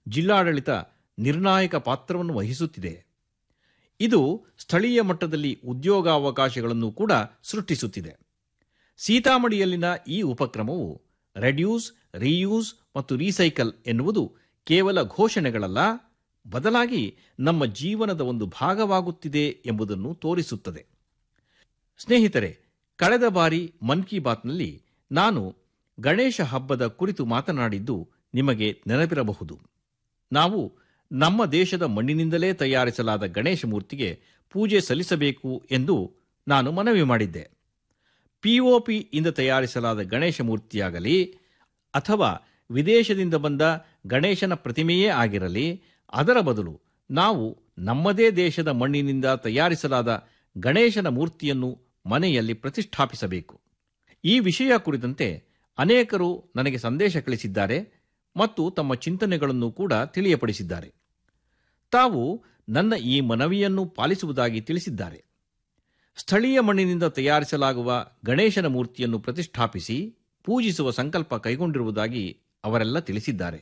ಜಿಲ್ಲಾಡಳಿತ ನಿರ್ಣಾಯಕ ಪಾತ್ರವನ್ನು ವಹಿಸುತ್ತಿದೆ ಇದು ಸ್ಥಳೀಯ ಮಟ್ಟದಲ್ಲಿ ಉದ್ಯೋಗಾವಕಾಶಗಳನ್ನು ಕೂಡ ಸೃಷ್ಟಿಸುತ್ತಿದೆ ಸೀತಾಮಡಿಯಲ್ಲಿನ ಈ ಉಪಕ್ರಮವು ರೆಡ್ಯೂಸ್ ರೀಯೂಸ್ ಮತ್ತು ರೀಸೈಕಲ್ ಎನ್ನುವುದು ಕೇವಲ ಘೋಷಣೆಗಳಲ್ಲ ಬದಲಾಗಿ ನಮ್ಮ ಜೀವನದ ಒಂದು ಭಾಗವಾಗುತ್ತಿದೆ ಎಂಬುದನ್ನು ತೋರಿಸುತ್ತದೆ ಸ್ನೇಹಿತರೆ ಕಳೆದ ಬಾರಿ ಮನ್ ಕಿ ಬಾತ್ನಲ್ಲಿ ನಾನು ಗಣೇಶ ಹಬ್ಬದ ಕುರಿತು ಮಾತನಾಡಿದ್ದು ನಿಮಗೆ ನೆನಪಿರಬಹುದು ನಾವು ನಮ್ಮ ದೇಶದ ಮಣ್ಣಿನಿಂದಲೇ ತಯಾರಿಸಲಾದ ಗಣೇಶ ಮೂರ್ತಿಗೆ ಪೂಜೆ ಸಲ್ಲಿಸಬೇಕು ಎಂದು ನಾನು ಮನವಿ ಮಾಡಿದ್ದೆ ಪಿಒಪಿ ಇಂದ ತಯಾರಿಸಲಾದ ಗಣೇಶ ಮೂರ್ತಿಯಾಗಲಿ ಅಥವಾ ವಿದೇಶದಿಂದ ಬಂದ ಗಣೇಶನ ಪ್ರತಿಮೆಯೇ ಆಗಿರಲಿ ಅದರ ಬದಲು ನಾವು ನಮ್ಮದೇ ದೇಶದ ಮಣ್ಣಿನಿಂದ ತಯಾರಿಸಲಾದ ಗಣೇಶನ ಮೂರ್ತಿಯನ್ನು ಮನೆಯಲ್ಲಿ ಪ್ರತಿಷ್ಠಾಪಿಸಬೇಕು ಈ ವಿಷಯ ಕುರಿತಂತೆ ಅನೇಕರು ನನಗೆ ಸಂದೇಶ ಕಳಿಸಿದ್ದಾರೆ ಮತ್ತು ತಮ್ಮ ಚಿಂತನೆಗಳನ್ನು ಕೂಡ ತಿಳಿಯಪಡಿಸಿದ್ದಾರೆ ತಾವು ನನ್ನ ಈ ಮನವಿಯನ್ನು ಪಾಲಿಸುವುದಾಗಿ ತಿಳಿಸಿದ್ದಾರೆ ಸ್ಥಳೀಯ ಮಣ್ಣಿನಿಂದ ತಯಾರಿಸಲಾಗುವ ಗಣೇಶನ ಮೂರ್ತಿಯನ್ನು ಪ್ರತಿಷ್ಠಾಪಿಸಿ ಪೂಜಿಸುವ ಸಂಕಲ್ಪ ಕೈಗೊಂಡಿರುವುದಾಗಿ ಅವರೆಲ್ಲ ತಿಳಿಸಿದ್ದಾರೆ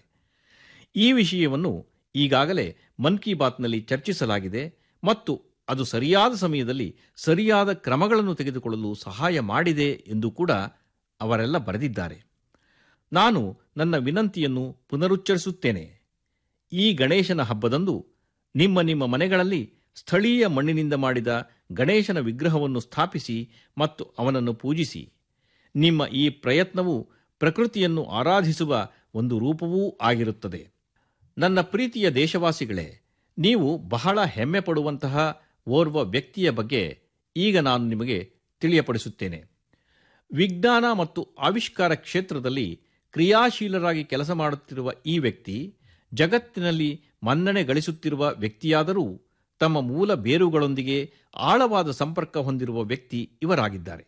ಈ ವಿಷಯವನ್ನು ಈಗಾಗಲೇ ಮನ್ ಕಿ ಬಾತ್ನಲ್ಲಿ ಚರ್ಚಿಸಲಾಗಿದೆ ಮತ್ತು ಅದು ಸರಿಯಾದ ಸಮಯದಲ್ಲಿ ಸರಿಯಾದ ಕ್ರಮಗಳನ್ನು ತೆಗೆದುಕೊಳ್ಳಲು ಸಹಾಯ ಮಾಡಿದೆ ಎಂದು ಕೂಡ ಅವರೆಲ್ಲ ಬರೆದಿದ್ದಾರೆ ನಾನು ನನ್ನ ವಿನಂತಿಯನ್ನು ಪುನರುಚ್ಚರಿಸುತ್ತೇನೆ ಈ ಗಣೇಶನ ಹಬ್ಬದಂದು ನಿಮ್ಮ ನಿಮ್ಮ ಮನೆಗಳಲ್ಲಿ ಸ್ಥಳೀಯ ಮಣ್ಣಿನಿಂದ ಮಾಡಿದ ಗಣೇಶನ ವಿಗ್ರಹವನ್ನು ಸ್ಥಾಪಿಸಿ ಮತ್ತು ಅವನನ್ನು ಪೂಜಿಸಿ ನಿಮ್ಮ ಈ ಪ್ರಯತ್ನವು ಪ್ರಕೃತಿಯನ್ನು ಆರಾಧಿಸುವ ಒಂದು ರೂಪವೂ ಆಗಿರುತ್ತದೆ ನನ್ನ ಪ್ರೀತಿಯ ದೇಶವಾಸಿಗಳೇ ನೀವು ಬಹಳ ಹೆಮ್ಮೆ ಪಡುವಂತಹ ಓರ್ವ ವ್ಯಕ್ತಿಯ ಬಗ್ಗೆ ಈಗ ನಾನು ನಿಮಗೆ ತಿಳಿಯಪಡಿಸುತ್ತೇನೆ ವಿಜ್ಞಾನ ಮತ್ತು ಆವಿಷ್ಕಾರ ಕ್ಷೇತ್ರದಲ್ಲಿ ಕ್ರಿಯಾಶೀಲರಾಗಿ ಕೆಲಸ ಮಾಡುತ್ತಿರುವ ಈ ವ್ಯಕ್ತಿ ಜಗತ್ತಿನಲ್ಲಿ ಮನ್ನಣೆ ಗಳಿಸುತ್ತಿರುವ ವ್ಯಕ್ತಿಯಾದರೂ ತಮ್ಮ ಮೂಲ ಬೇರುಗಳೊಂದಿಗೆ ಆಳವಾದ ಸಂಪರ್ಕ ಹೊಂದಿರುವ ವ್ಯಕ್ತಿ ಇವರಾಗಿದ್ದಾರೆ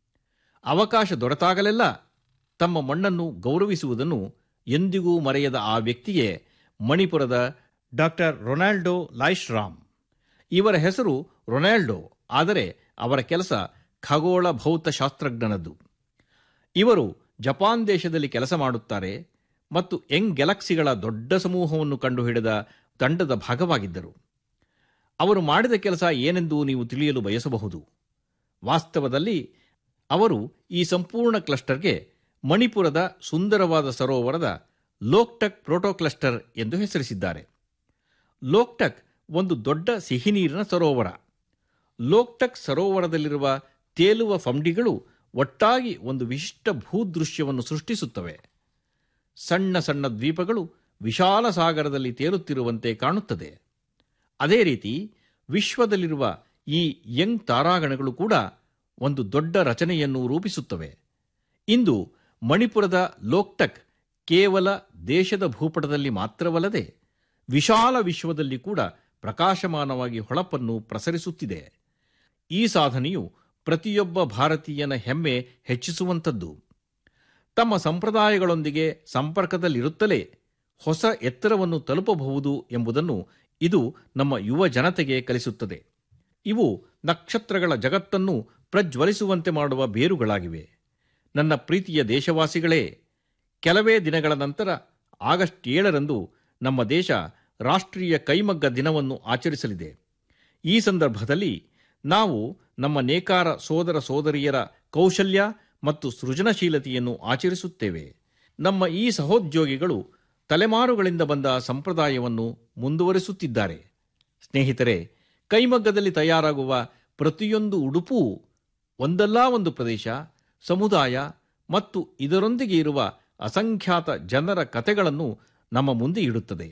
ಅವಕಾಶ ದೊರೆತಾಗಲೆಲ್ಲ ತಮ್ಮ ಮಣ್ಣನ್ನು ಗೌರವಿಸುವುದನ್ನು ಎಂದಿಗೂ ಮರೆಯದ ಆ ವ್ಯಕ್ತಿಯೇ ಮಣಿಪುರದ ಡಾಕ್ಟರ್ ರೊನಾಲ್ಡೋ ಲಾಯ್ಶ್ರಾಮ್ ಇವರ ಹೆಸರು ರೊನಾಲ್ಡೋ ಆದರೆ ಅವರ ಕೆಲಸ ಖಗೋಳ ಭೌತಶಾಸ್ತ್ರಜ್ಞನದ್ದು ಇವರು ಜಪಾನ್ ದೇಶದಲ್ಲಿ ಕೆಲಸ ಮಾಡುತ್ತಾರೆ ಮತ್ತು ಯಂಗ್ ಗ್ಯಾಲಕ್ಸಿಗಳ ದೊಡ್ಡ ಸಮೂಹವನ್ನು ಕಂಡುಹಿಡಿದ ತಂಡದ ಭಾಗವಾಗಿದ್ದರು ಅವರು ಮಾಡಿದ ಕೆಲಸ ಏನೆಂದು ನೀವು ತಿಳಿಯಲು ಬಯಸಬಹುದು ವಾಸ್ತವದಲ್ಲಿ ಅವರು ಈ ಸಂಪೂರ್ಣ ಕ್ಲಸ್ಟರ್ಗೆ ಮಣಿಪುರದ ಸುಂದರವಾದ ಸರೋವರದ ಲೋಕ್ಟಕ್ ಪ್ರೋಟೋಕ್ಲಸ್ಟರ್ ಎಂದು ಹೆಸರಿಸಿದ್ದಾರೆ ಲೋಕ್ಟಕ್ ಒಂದು ದೊಡ್ಡ ಸಿಹಿನೀರಿನ ಸರೋವರ ಲೋಕ್ಟಕ್ ಸರೋವರದಲ್ಲಿರುವ ತೇಲುವ ಫಂಡಿಗಳು ಒಟ್ಟಾಗಿ ಒಂದು ವಿಶಿಷ್ಟ ಭೂದೃಶ್ಯವನ್ನು ಸೃಷ್ಟಿಸುತ್ತವೆ ಸಣ್ಣ ಸಣ್ಣ ದ್ವೀಪಗಳು ವಿಶಾಲ ಸಾಗರದಲ್ಲಿ ತೇಲುತ್ತಿರುವಂತೆ ಕಾಣುತ್ತದೆ ಅದೇ ರೀತಿ ವಿಶ್ವದಲ್ಲಿರುವ ಈ ಯಂಗ್ ತಾರಾಗಣಗಳು ಕೂಡ ಒಂದು ದೊಡ್ಡ ರಚನೆಯನ್ನು ರೂಪಿಸುತ್ತವೆ ಇಂದು ಮಣಿಪುರದ ಲೋಕ್ಟಕ್ ಕೇವಲ ದೇಶದ ಭೂಪಟದಲ್ಲಿ ಮಾತ್ರವಲ್ಲದೆ ವಿಶಾಲ ವಿಶ್ವದಲ್ಲಿ ಕೂಡ ಪ್ರಕಾಶಮಾನವಾಗಿ ಹೊಳಪನ್ನು ಪ್ರಸರಿಸುತ್ತಿದೆ ಈ ಸಾಧನೆಯು ಪ್ರತಿಯೊಬ್ಬ ಭಾರತೀಯನ ಹೆಮ್ಮೆ ಹೆಚ್ಚಿಸುವಂಥದ್ದು ತಮ್ಮ ಸಂಪ್ರದಾಯಗಳೊಂದಿಗೆ ಸಂಪರ್ಕದಲ್ಲಿರುತ್ತಲೇ ಹೊಸ ಎತ್ತರವನ್ನು ತಲುಪಬಹುದು ಎಂಬುದನ್ನು ಇದು ನಮ್ಮ ಯುವ ಜನತೆಗೆ ಕಲಿಸುತ್ತದೆ ಇವು ನಕ್ಷತ್ರಗಳ ಜಗತ್ತನ್ನು ಪ್ರಜ್ವಲಿಸುವಂತೆ ಮಾಡುವ ಬೇರುಗಳಾಗಿವೆ ನನ್ನ ಪ್ರೀತಿಯ ದೇಶವಾಸಿಗಳೇ ಕೆಲವೇ ದಿನಗಳ ನಂತರ ಆಗಸ್ಟ್ ಏಳರಂದು ನಮ್ಮ ದೇಶ ರಾಷ್ಟ್ರೀಯ ಕೈಮಗ್ಗ ದಿನವನ್ನು ಆಚರಿಸಲಿದೆ ಈ ಸಂದರ್ಭದಲ್ಲಿ ನಾವು ನಮ್ಮ ನೇಕಾರ ಸೋದರ ಸೋದರಿಯರ ಕೌಶಲ್ಯ ಮತ್ತು ಸೃಜನಶೀಲತೆಯನ್ನು ಆಚರಿಸುತ್ತೇವೆ ನಮ್ಮ ಈ ಸಹೋದ್ಯೋಗಿಗಳು ತಲೆಮಾರುಗಳಿಂದ ಬಂದ ಸಂಪ್ರದಾಯವನ್ನು ಮುಂದುವರಿಸುತ್ತಿದ್ದಾರೆ ಸ್ನೇಹಿತರೆ ಕೈಮಗ್ಗದಲ್ಲಿ ತಯಾರಾಗುವ ಪ್ರತಿಯೊಂದು ಉಡುಪೂ ಒಂದಲ್ಲ ಒಂದು ಪ್ರದೇಶ ಸಮುದಾಯ ಮತ್ತು ಇದರೊಂದಿಗೆ ಇರುವ ಅಸಂಖ್ಯಾತ ಜನರ ಕಥೆಗಳನ್ನು ನಮ್ಮ ಮುಂದೆ ಇಡುತ್ತದೆ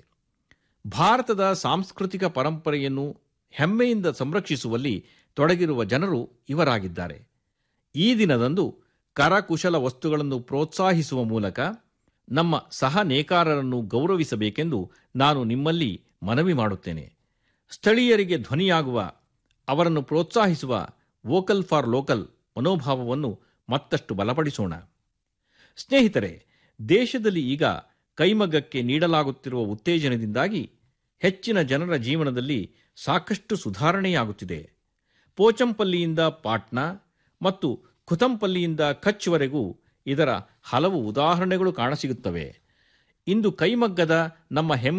ಭಾರತದ ಸಾಂಸ್ಕೃತಿಕ ಪರಂಪರೆಯನ್ನು ಹೆಮ್ಮೆಯಿಂದ ಸಂರಕ್ಷಿಸುವಲ್ಲಿ ತೊಡಗಿರುವ ಜನರು ಇವರಾಗಿದ್ದಾರೆ ಈ ದಿನದಂದು ಕರಕುಶಲ ವಸ್ತುಗಳನ್ನು ಪ್ರೋತ್ಸಾಹಿಸುವ ಮೂಲಕ ನಮ್ಮ ಸಹ ನೇಕಾರರನ್ನು ಗೌರವಿಸಬೇಕೆಂದು ನಾನು ನಿಮ್ಮಲ್ಲಿ ಮನವಿ ಮಾಡುತ್ತೇನೆ ಸ್ಥಳೀಯರಿಗೆ ಧ್ವನಿಯಾಗುವ ಅವರನ್ನು ಪ್ರೋತ್ಸಾಹಿಸುವ ವೋಕಲ್ ಫಾರ್ ಲೋಕಲ್ ಮನೋಭಾವವನ್ನು ಮತ್ತಷ್ಟು ಬಲಪಡಿಸೋಣ ಸ್ನೇಹಿತರೆ ದೇಶದಲ್ಲಿ ಈಗ ಕೈಮಗ್ಗಕ್ಕೆ ನೀಡಲಾಗುತ್ತಿರುವ ಉತ್ತೇಜನದಿಂದಾಗಿ ಹೆಚ್ಚಿನ ಜನರ ಜೀವನದಲ್ಲಿ ಸಾಕಷ್ಟು ಸುಧಾರಣೆಯಾಗುತ್ತಿದೆ ಪೋಚಂಪಲ್ಲಿಯಿಂದ ಪಾಟ್ನಾ ಮತ್ತು ಖುತಂಪಲ್ಲಿಯಿಂದ ಕಚ್ವರೆಗೂ ಇದರ ಹಲವು ಉದಾಹರಣೆಗಳು ಕಾಣಸಿಗುತ್ತವೆ ಇಂದು ಕೈಮಗ್ಗದ ನಮ್ಮ ಹೆಮ್ಮೆ